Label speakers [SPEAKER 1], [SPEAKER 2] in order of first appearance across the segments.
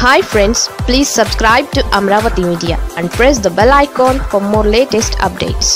[SPEAKER 1] hi friends please subscribe to Amaravati media and press the bell icon for more latest updates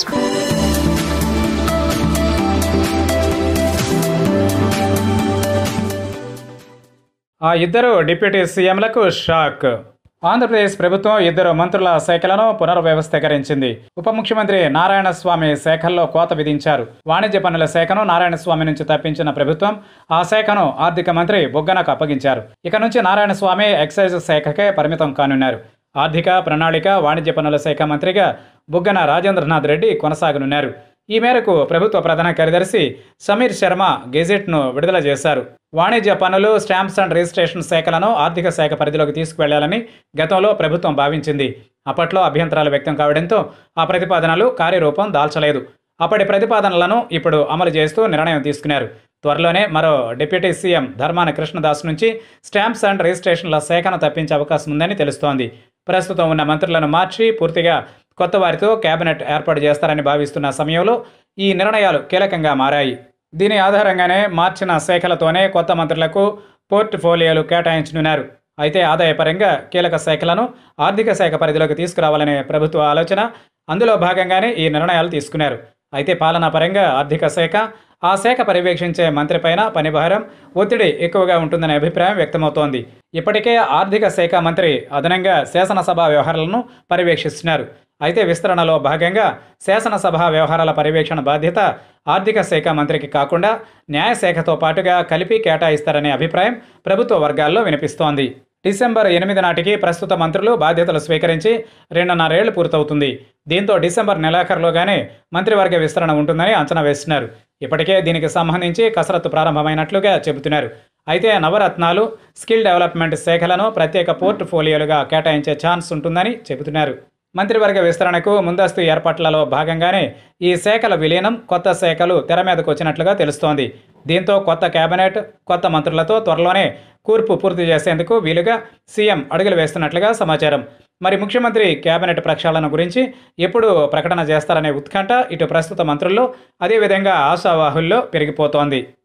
[SPEAKER 2] ఆ ఇద్దరు deputy సీఎంలకు shock Andhra Pradesh ప్రభుత్వం ఇద్దరు మంత్రుల శాఖలను పునర్వ్యవస్థీకరించింది ఉప ముఖ్యమంత్రి నారాయణ స్వామి శాఖల్లో కోత విధించారు వాణిజ్య పన్నుల శాఖను నారాయణ స్వామి నుంచి తప్పించిన ప్రభుత్వం ఆ శాఖను ఆర్థిక మంత్రి బొగ్గనకు అప్పగించారు ఇక నుంచి నారాయణ స్వామి ఎక్సైజ్ శాఖకే పరిమితం కానున్నారు ఆర్థిక ప్రణాళిక వాణిజ్య పన్నుల శాఖ మంత్రిగా బుగ్గన రాజేంద్రనాథ్ రెడ్డి కొనసాగనున్నారు ఈ మేరకు ప్రభుత్వ ప్రధాన కార్యదర్శి సమీర్ శర్మ గెజెట్ను విడుదల చేశారు వాణిజ్య పన్నులు స్టాంప్స్ అండ్ రిజిస్ట్రేషన్ శాఖలను ఆర్థిక శాఖ పరిధిలోకి తీసుకువెళ్లాలని గతంలో ప్రభుత్వం భావించింది అప్పట్లో అభ్యంతరాలు వ్యక్తం కావడంతో ఆ ప్రతిపాదనలు కార్యరూపం దాల్చలేదు అప్పటి ప్రతిపాదనలను ఇప్పుడు అమలు చేస్తూ నిర్ణయం తీసుకున్నారు త్వరలోనే మరో డిప్యూటీ సీఎం ధర్మాన కృష్ణదాస్ నుంచి స్టాంప్స్ అండ్ రిజిస్ట్రేషన్ల శాఖను తప్పించే అవకాశం ఉందని తెలుస్తోంది ప్రస్తుతం ఉన్న మంత్రులను మార్చి పూర్తిగా కొత్త వారితో కేబినెట్ ఏర్పాటు చేస్తారని భావిస్తున్న సమయంలో ఈ నిర్ణయాలు కీలకంగా మారాయి దీని ఆధారంగానే మార్చిన శాఖలతోనే కొత్త మంత్రులకు పోర్ట్ఫోలియోలు కేటాయించనున్నారు అయితే ఆదాయపరంగా కీలక శాఖలను ఆర్థిక శాఖ పరిధిలోకి తీసుకురావాలనే ప్రభుత్వ ఆలోచన అందులో భాగంగానే ఈ నిర్ణయాలు తీసుకున్నారు అయితే పాలనా పరంగా ఆర్థిక శాఖ ఆ శాఖ పర్యవేక్షించే మంత్రిపైన పనిభారం ఒత్తిడి ఎక్కువగా ఉంటుందనే అభిప్రాయం వ్యక్తమవుతోంది ఇప్పటికే ఆర్థిక శాఖ మంత్రి అదనంగా శాసనసభ వ్యవహారాలను పర్యవేక్షిస్తున్నారు అయితే విస్తరణలో భాగంగా శాసనసభ వ్యవహారాల పర్యవేక్షణ బాధ్యత ఆర్థిక శాఖ మంత్రికి కాకుండా న్యాయశాఖతో పాటుగా కలిపి కేటాయిస్తారనే అభిప్రాయం ప్రభుత్వ వర్గాల్లో వినిపిస్తోంది డిసెంబర్ ఎనిమిది నాటికి ప్రస్తుత మంత్రులు బాధ్యతలు స్వీకరించి రెండున్నరేళ్లు పూర్తవుతుంది దీంతో డిసెంబర్ నెలాఖరులోగానే మంత్రివర్గ విస్తరణ ఉంటుందని అంచనా వేస్తున్నారు ఇప్పటికే దీనికి సంబంధించి కసరత్తు ప్రారంభమైనట్లుగా చెబుతున్నారు అయితే నవరత్నాలు స్కిల్ డెవలప్మెంట్ శాఖలను ప్రత్యేక పోర్ట్ఫోలియోలుగా కేటాయించే ఛాన్స్ ఉంటుందని చెబుతున్నారు మంత్రివర్గ విస్తరణకు ముందస్తు ఏర్పాట్లలో భాగంగానే ఈ శాఖల విలీనం కొత్త శాఖలు తెర మీదకు వచ్చినట్లుగా తెలుస్తోంది దీంతో కొత్త కేబినెట్ కొత్త మంత్రులతో త్వరలోనే కూర్పు పూర్తి చేసేందుకు వీలుగా సీఎం అడుగులు వేస్తున్నట్లుగా సమాచారం మరి ముఖ్యమంత్రి కేబినెట్ ప్రక్షాళన గురించి ఎప్పుడు ప్రకటన చేస్తారనే ఉత్కంఠ ఇటు ప్రస్తుత మంత్రుల్లో అదేవిధంగా ఆశావాహుల్లో పెరిగిపోతోంది